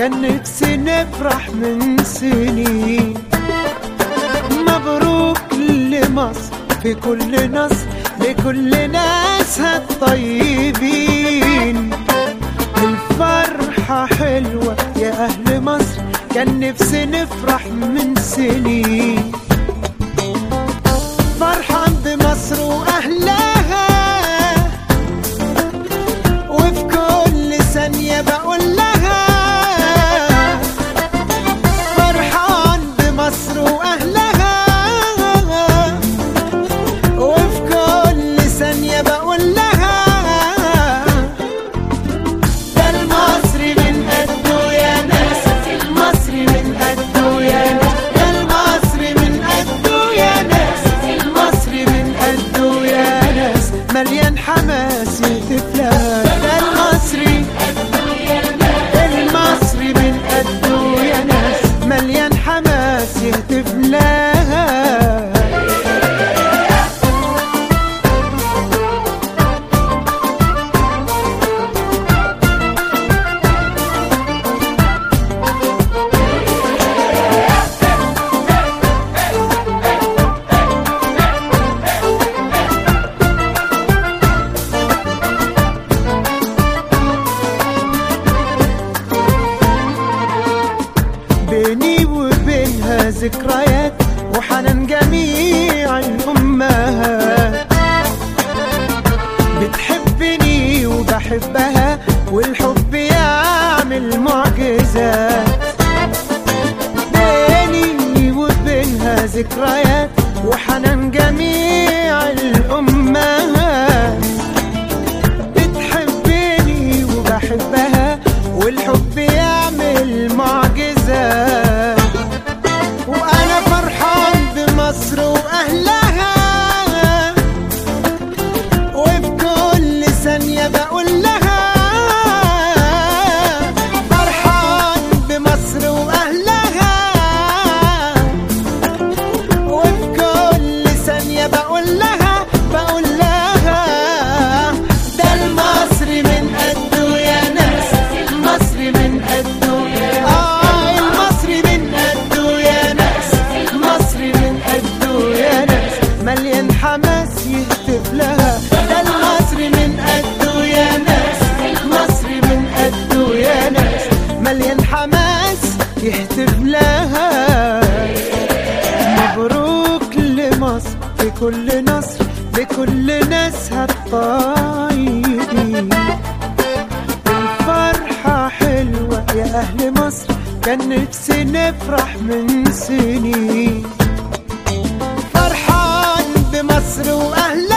كان نفسي نفرح من سنين مبروك لمصر في كل نصر لكل ناسها الطيبين الفرحة حلوة يا أهل مصر كان نفسي نفرح من سنين فرحان بمصر وأهلها وفي كل ثانية بقول لها فرحان بمصر وأهلها وفي كل ثانية بقول لها ده المصري من قده يا ناس المصري من قده يا ناس ده المصري من قده يا ناس المصري من قده يا ناس مليان حماس يهتف لها ده المصري المصري من قده يا ناس مليان حماس يهتف لها بيني وبينها ذكريات وحنان جميع الأمهات بتحبني وبحبها والحب يعمل معجزات بيني وبينها ذكريات وحنان جميع الأمهات بتحبني وبحبها والحب يعمل معجزات وانا فرحان بمصر واهلها وفي كل ثانية بقول لها فرحان بمصر واهلها وفي كل ثانية بقول لها بقول لها ده المصري من قده يا ناس المصري من قده اه المصري من قده يا ناس المصري من قده يا ناس مليان حماس يهتف لها ده المصري من قده يا ناس المصري من قده يا ناس مليان حماس يهتف لها مبروك لمصر في كل نصر لكل ناسها الطيبين الفرحة حلوة يا أهل مصر كان نفسي نفرح من سنين فرحان بمصر وأهلها